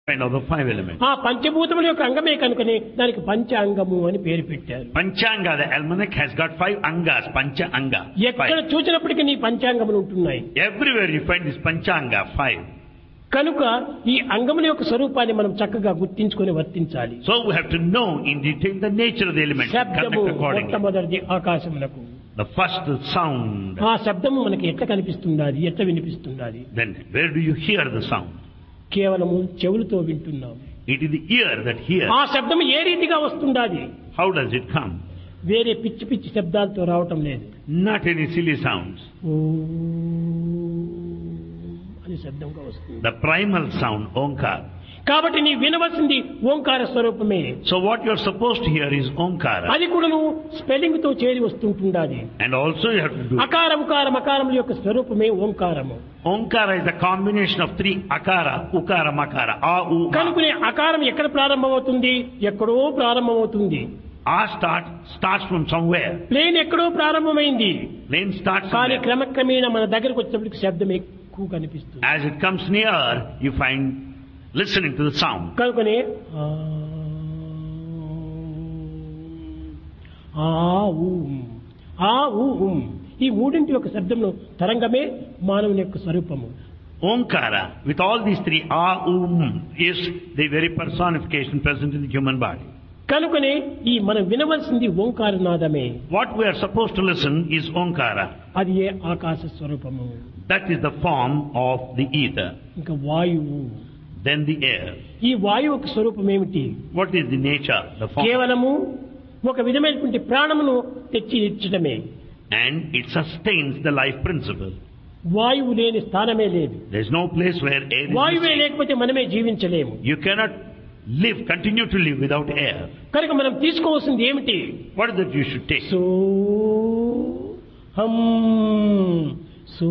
kind of the five elements. ఆ పంచభూతముల యొక్క అంగమే కనుకనే దానికి పంచాంగము అని పేరు పెట్టారు Panchanga, the almanac has got five angas, Pancha Anga. ఎక్కడ Five. చూసినప్పటికీ నీ పంచాంగములు ఉంటున్నాయి Everywhere you find this Panchanga, five. కనుక ఈ అంగముల యొక్క స్వరూపాన్ని మనం చక్కగా గుర్తించుకొని వర్తించాలి So we have to know in detail the nature of the elements and శబ్దము conduct accordingly. మొట్టమొదటిది ఆకాశమునకు The first sound, ఆ శబ్దము మనకి ఎట్లా కనిపిస్తున్నది ఎట్లా వినిపిస్తున్నది then where do you hear the sound? కేవలము చెవులతో వింటున్నాం It is the ear that hears. ఆ శబ్దము ఏ రీతిగా వస్తుండాది How does it come? వేరే పిచ్చి పిచ్చి శబ్దాలతో రావటం లేదు Not any silly sounds. ఓ అని శబ్దంగా వస్తుంది The primal sound, Omkar. కాబట్టి నీ వినవలసింది ఓంకార స్వరూపమే So what you're supposed to hear is Omkara. అది కూడా నువ్వు స్పెల్లింగ్ తో చేరి వస్తుంటుండాది And also you have to do అకార ఉకార మకారముల యొక్క స్వరూపమే ఓంకారము Omkara is a combination of three akara, ukara, makara, a, u, ma. కనుకునే అకారం ఎక్కడ ప్రారంభమవుతుంది ఎక్కడో ప్రారంభమవుతుంది A start starts from somewhere. Plane ఎక్కడో ప్రారంభమైంది Name starts కానీ somewhere. క్రమక్రమేణా మన దగ్గరకు వచ్చేప్పటికి శబ్దం ఎక్కువ కనిపిస్తుంది As it comes near, you find listening to the sound. కనుకనే ఆ, ఆ, ఊ, ఉమ్. ఆ ఊ, ఉమ్. ఈ మూడింటి యొక్క శబ్దమును తరంగమే మానవుని యొక్క స్వరూపము Omkara, with all these three, a, u, um, is the very personification present in the human body. కనుకనే ఈ మనం వినవలసింది ఓంకారనాదమే What we are supposed to listen is Omkara. అది ఏ ఆకాశ స్వరూపము That is the form of the ether. ఇంకా వాయువు Then the air. ఈ వాయువు యొక్క స్వరూపం ఏమిటి What is the nature? The form. కేవలము ఒక విధమైనటువంటి ప్రాణమును తెచ్చి ఇచ్చడమే And it sustains the life principle. వాయువు లేని స్థానమే లేదు There's no place where air is వాయువే missing. లేకపోతే మనమే జీవించలేము You cannot live, continue to live without air. కనుక మనం తీసుకోవాల్సింది ఏమిటి What is that you should take? సో హం సో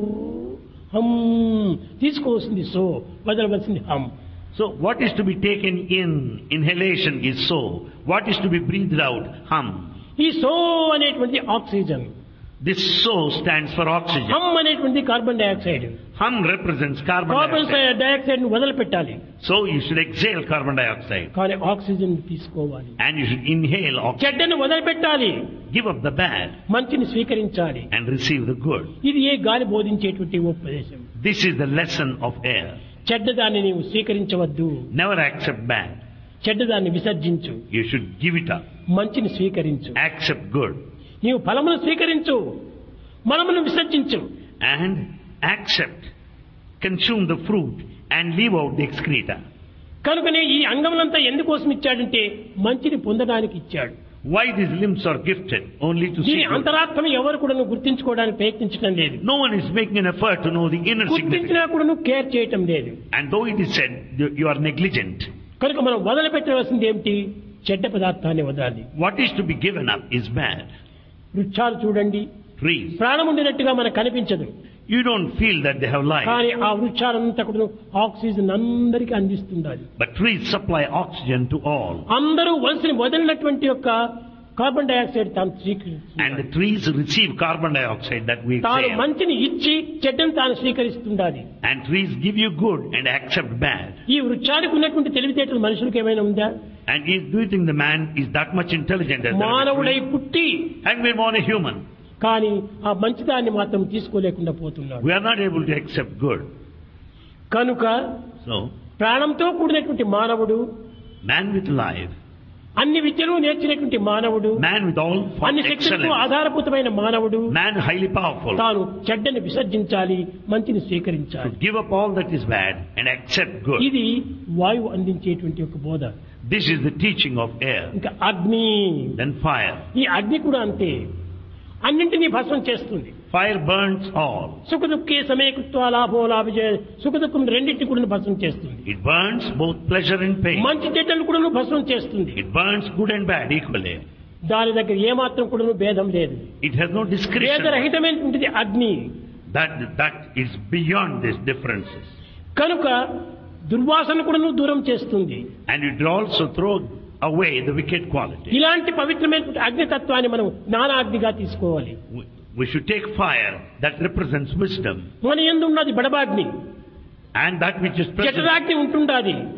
హం తీసుకోవాల్సింది సో వదలవలసింది హం So what is to be taken in, inhalation is so. What is to be breathed out, hum. ఈ సో అనేటువంటి oxygen This so stands for oxygen. హమ్ అనేటువంటి carbon dioxide Hum represents carbon carbon dioxide. Dioxide ను వదిలిపెట్టాలి So you should exhale carbon dioxide. కానీ oxygen తీసుకోవాలి And you should inhale oxygen. చెడ్డను వదిలిపెట్టాలి Give up the bad మంచిని స్వీకరించాలి and receive the good. ఇది ఏ గాలి బోధించేటువంటి ఉపదేశం This is the lesson of air. చెడ్డదాన్ని నీవు స్వీకరించవద్దు Never accept bad. చెడ్డదాన్ని విసర్జించు You should give it up. మంచిని స్వీకరించు Accept good. నీవు ఫలమును స్వీకరించు మనమును విసర్జించు And accept. Consume the fruit and leave out the excreta. కనుకనే ఈ అంగములంతా ఎందుకోసం ఇచ్చాడంటే మంచిని పొందడానికి ఇచ్చాడు Why these limbs are gifted? Only to see దీని good. అంతరాత్మను ఎవరు కూడా గుర్తించుకోవడానికి ప్రయత్నించడం లేదు No one is making an effort to know the inner గుర్తించినా significance. కూడా కేర్ చేయటం లేదు And though it is said you you are negligent, కనుక మనం వదిలిపెట్టవలసింది ఏమిటి చెడ్డ పదార్థాన్ని వదలాలి what is to be given up is bad. వృక్షాలు చూడండి Trees. ప్రాణం ఉండినట్టుగా మనకు కనిపించదు You don't feel that they have life. కానీ ఆ వృక్షాలంతా కూడా ఆక్సిజన్ అందరికీ అందిస్తుండాలి But trees supply oxygen to all. అందరూ వలసని వదిలినటువంటి యొక్క కార్బన్ డైఆక్సైడ్ తాను And స్వీకరిస్తుంది the trees receive carbon dioxide that we తాను exhale. మంచిని ఇచ్చి చెడ్డను తాను స్వీకరిస్తుండాలి And trees give you good and accept bad. ఈ వృక్షానికి ఉన్నటువంటి తెలివితేటలు మనుషులకు ఏమైనా ఉందా And is, do you think the man is that much intelligent as the మానవుడై tree? పుట్టి And we're born a human. కానీ ఆ మంచిదాన్ని మాత్రం తీసుకోలేకుండా పోతున్నాడు We are not able to accept good. కనుక So, ప్రాణంతో కూడినటువంటి మానవుడు man with life, అన్ని విద్యలు నేర్చినటువంటి మానవుడు man with all అన్ని శక్తులకు excellence, ఆధారభూతమైన మానవుడు man highly powerful, తాను చెడ్డని విసర్జించాలి మంచిని స్వీకరించాలి to give up all that is bad and accept good. ఇది వాయువు అందించేటువంటి ఒక బోధ This is the teaching of air. ఇంకా అగ్ని Then fire. ఈ అగ్ని కూడా అంతే అన్నింటినీ భస్మం చేస్తుంది Fire burns all. సుఖ దుఃఖే సమయకృత్వ లాభో లాభజయ సుఖ దుఃఖం రెండింటిని కూడా భస్మం చేస్తుంది It burns both pleasure and pain. మంచి చెడ్డలు కూడా భస్మం చేస్తుంది It burns good and bad equally. దాని దగ్గర ఏమాత్రం కూడా భేదం లేదు It has no discretion. భేదరహితమైనటువంటిది అగ్ని That, that is beyond these differences. కనుక దుర్వాసన కూడా దూరం చేస్తుంది And it will also throw away the wicked quality. ఇలాంటి పవిత్రమైనటువంటి అగ్నితత్వాన్ని మనం జ్ఞానాగ్నిగా తీసుకోవాలి We, we should take fire that represents wisdom మన ఎందు ఉన్నది బడబాగ్ని and that which is present జఠరాగ్ని ఉంటుండాది